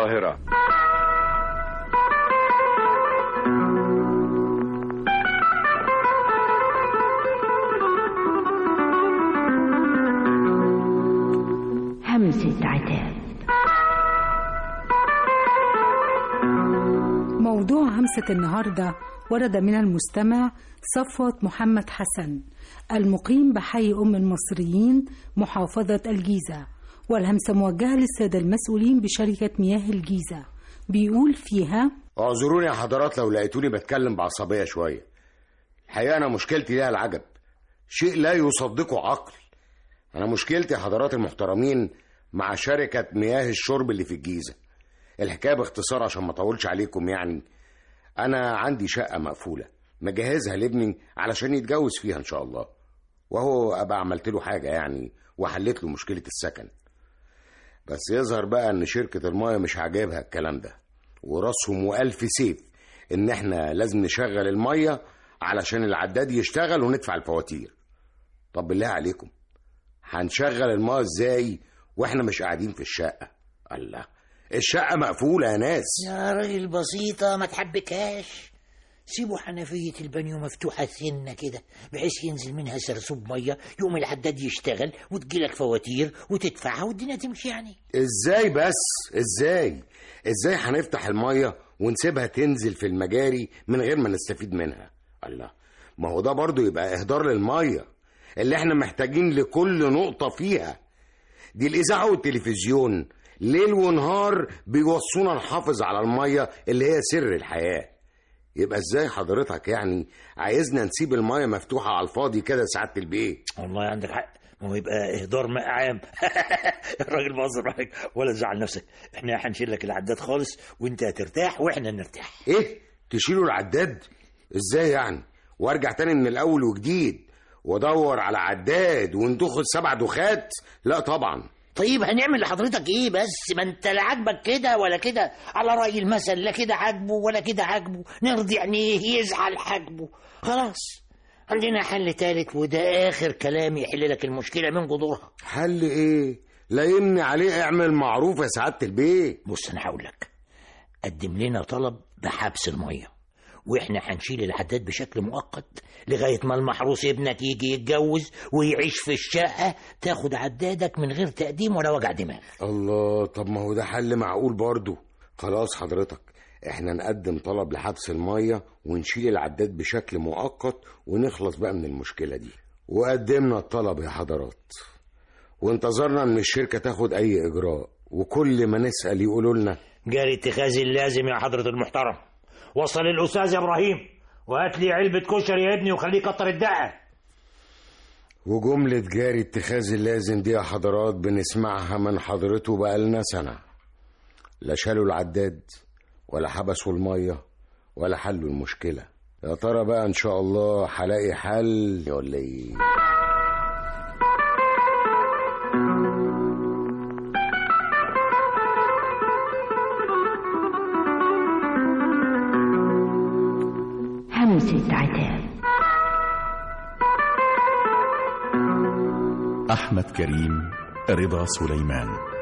القاهرة همسة عتاب موضوع همسة النهاردة ورد من المستمع صفوة محمد حسن المقيم بحي أم المصريين محافظة الجيزة والهمسة موجهة للسادة المسؤولين بشركة مياه الجيزة بيقول فيها اعذروني يا حضرات لو لقيتوني بتكلم بعصبية شوية الحقيقة أنا مشكلتي ليها العجب شيء لا يصدقه عقل أنا مشكلتي يا حضرات المحترمين مع شركة مياه الشرب اللي في الجيزة الحكاية باختصار عشان ما أطولش عليكم يعني أنا عندي شقة مقفولة مجهزها لابني علشان يتجوز فيها إن شاء الله وهو أبقى عملت له حاجة يعني وحلت له مشكلة السكن بس يظهر بقى إن شركة المايه مش عاجبها الكلام ده وراسهم وألف سيف إن إحنا لازم نشغل المية علشان العداد يشتغل وندفع الفواتير طب بالله عليكم هنشغل المايه ازاي واحنا مش قاعدين في الشقة الله الشقة مقفولة يا ناس يا راجل بسيطة ما تحبكهاش سيبوا حنفية البانيو مفتوحة سنة كده بحيث ينزل منها سرسوب مية يقوم العداد يشتغل وتجيلك فواتير وتدفعها والدنيا تمشي يعني ازاي بس ازاي ازاي هنفتح المية ونسيبها تنزل في المجاري من غير ما نستفيد منها الله ما هو ده برضو يبقى اهدار للمية اللي احنا محتاجين لكل نقطة فيها دي الإذاعة والتلفزيون ليل ونهار بيوصونا نحافظ على المية اللي هي سر الحياة يبقى ازاي حضرتك يعني عايزنا نسيب المية مفتوحة على الفاضي كده سعادة البيت والله عندك حق ما هو يبقى اهدار ماء عام الراجل بهزر معاك ولا تزعل نفسك احنا هنشيل لك العداد خالص وانت هترتاح واحنا نرتاح ايه تشيلوا العداد ازاي يعني وارجع تاني من الاول وجديد وادور على عداد وندخل سبع دخات لا طبعا طيب هنعمل لحضرتك ايه بس ما انت لا عاجبك كده ولا كده على رأي المثل لا كده عاجبه ولا كده عاجبه نرضي عينيه يزعل حاجبه خلاص عندنا حل تالت وده اخر كلام يحل لك المشكلة من جذورها حل ايه لا يمني عليه اعمل معروف يا سعادة البيت بص انا هقول لك قدم لنا طلب بحبس المية واحنا هنشيل العداد بشكل مؤقت لغاية ما المحروس ابنك يجي يتجوز ويعيش في الشقة تاخد عدادك من غير تقديم ولا وجع دماغ الله طب ما هو ده حل معقول برضو خلاص حضرتك احنا نقدم طلب لحبس المية ونشيل العداد بشكل مؤقت ونخلص بقى من المشكلة دي وقدمنا الطلب يا حضرات وانتظرنا ان الشركة تاخد اي اجراء وكل ما نسأل يقولوا لنا جاري اتخاذ اللازم يا حضرة المحترم وصل الأستاذ إبراهيم وهات لي علبة كشري يا ابني وخليه يكتر الدقة وجملة جاري اتخاذ اللازم دي يا حضرات بنسمعها من حضرته بقالنا سنة لا شالوا العداد ولا حبسوا المية ولا حلوا المشكلة يا ترى بقى ان شاء الله هلاقي حل ولا ايه همسة عتاب أحمد كريم رضا سليمان